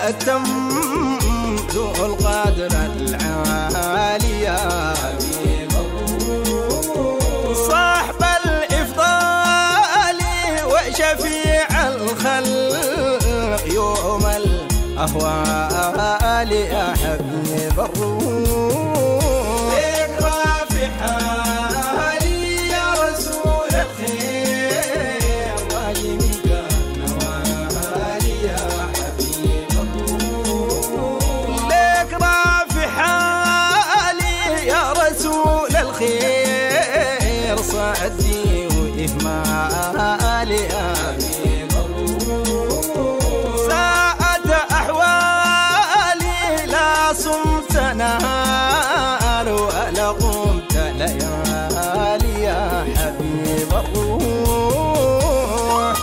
أتم ذو القدر العالية صاحب الإفضال وشفيع الخلق يوم الأهوال يا حبيب الروح اقرأ في حالي يا رسول الخير راجمك نوالي يا حبيب الروح لك رافع حالي يا رسول الخير صعدي وإهمالي يا حبيب الروح ساءت أحوالي لا صمت نهار ولا قمت ليالي يا حبيب الروح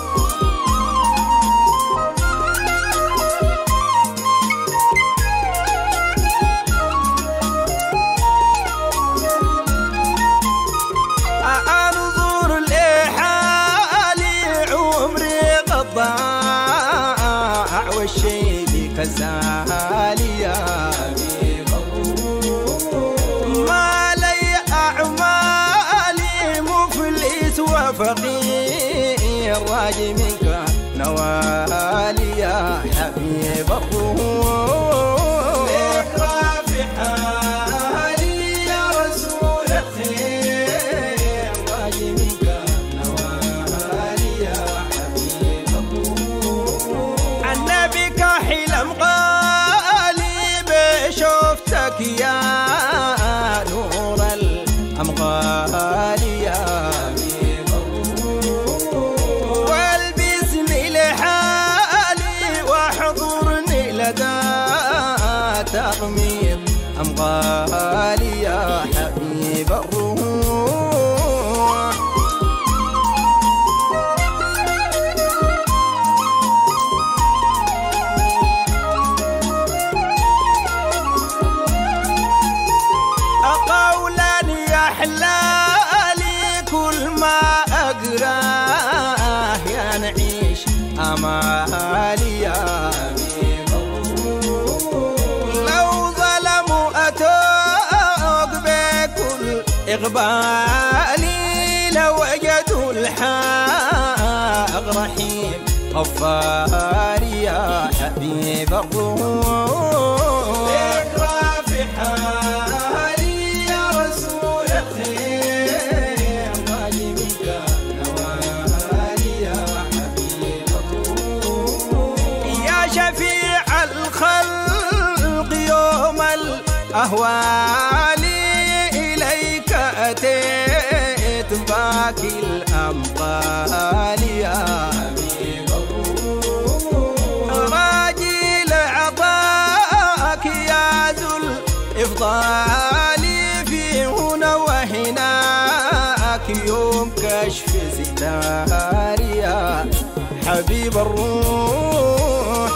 انظر لحالي عمري قد ضاع والشي بك زالي يا حبيب ما لي اعمالي مفلس وفقير راجي منك نوالي يا حبيب الروح اقرا في حالي يا رسول الخير راجي منك نوالي يا حبيب الروح النبي كحلم غالي بشوفتك يا نور الأمغال يا حبيب الروح والبسني لحالي واحضرني لدى تغميض أمغالي يا حبيب الروح قولا يحلالي كل ما أقراه يا نعيش أمالي يا حبيب الروح. لو ظلموا أتوق بكل إقبالي لوجدوا الحق رحيم غفار يا حبيب الروح اقرا في حالي يا رسول الخير راجي منك نوالي يا حبيب الروح يا شفيع الخلق يوم الأهوال إليك أتيت باكي الأمطال يا حبيب الروح راجي لعطاك يا ذو الإفضال في هنا وهناك يوم كشف ستار يا حبيب الروح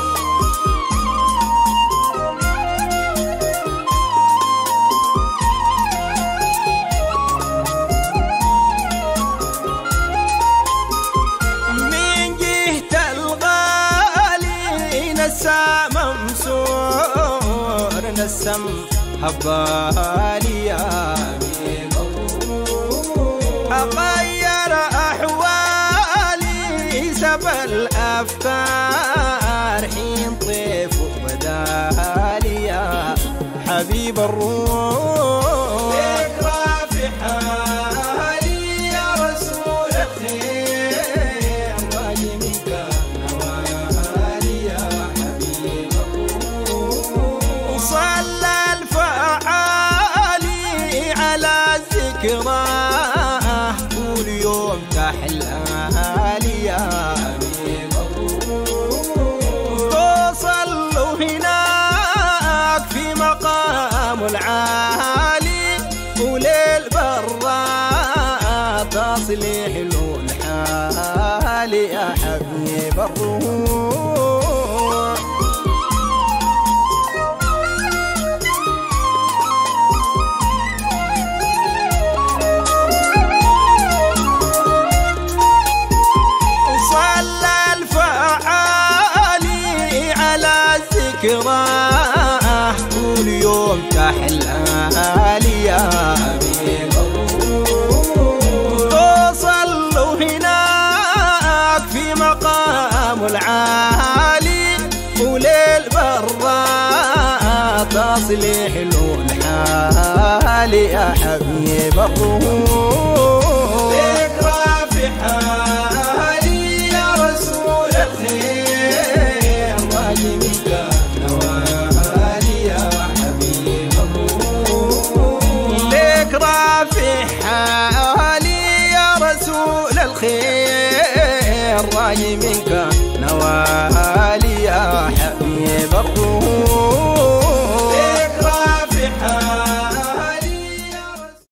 من جهة الغالي نسى ممسور نسم هبالي يا حبيب الروح. أغير أحوالي سب الأفكار حين طيف بدالي يا حبيب الروح اقرا في حالي يا رسول الخير راجي منك نوالي يا حبيب الروح صلى الفعالي على ذكراه كل يوم تحلالي يا حبيب توصلوا هناك في مقام العالي وليل برا تصليح له الحال يا حبيب الروح صلى الفعالي على الحلال يا حبيب وصلوا هناك في مقام العالي وليل برا تصليح له الحال يا حبيب الروح ذكرى في حالي يا رسول الخير راجمك نوالي يا حبيب الروح ذكرى في حالي يا رسول الخير راجمك نوالي